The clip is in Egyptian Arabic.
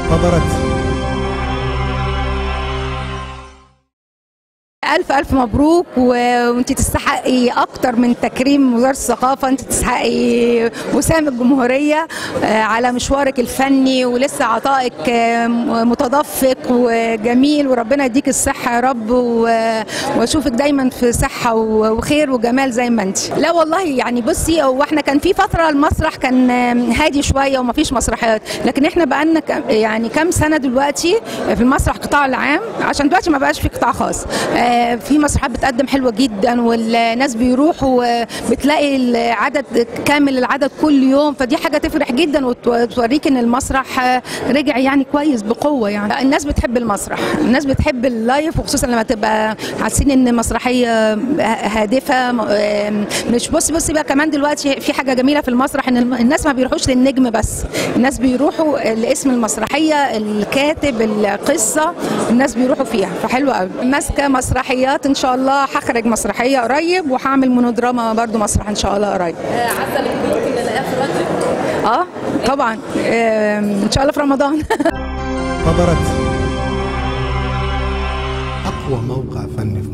انتظرت ألف ألف مبروك و- وأنت تستحقي أكتر من تكريم وزارة الثقافة أنت تستحقي وسام الجمهورية آه، على مشوارك الفني ولسه عطائك آه، متدفق وجميل وربنا يديك الصحة يا رب و- وأشوفك دايما في صحة و- وخير وجمال زي ما أنت لا والله يعني بصي هو احنا كان في فترة المسرح كان آه، هادي شوية ومفيش مسرحيات لكن احنا بقالنا كم- يعني كام سنة دلوقتي في المسرح القطاع العام عشان دلوقتي ما بقاش في قطاع خاص آه، في مسرحيات بتقدم حلوه جدا والناس بيروحوا بتلاقي العدد كامل العدد كل يوم فدي حاجه تفرح جدا وت- وتوريك ان المسرح آه، رجع يعني كويس بقوه يعني الناس بتحب المسرح الناس بتحب اللايف وخصوصا لما تبقى حاسين ان مسرحيه هادفه م- آه، مش بص بص بقى كمان دلوقتي في حاجه جميله في المسرح ان الم- الناس ما بيروحوش للنجم بس الناس بيروحوا لاسم المسرحيه الكاتب القصه الناس بيروحوا فيها فحلوه قوي ماسكه مسرحيات ان شاء الله هخرج مسرحيه قريب وهعمل مونودراما برضو مسرح ان شاء الله قريب عسل البيوت اللي نلاقيها في بدري اه طبعا آم، ان شاء الله في رمضان انتظرت أقوى موقع فني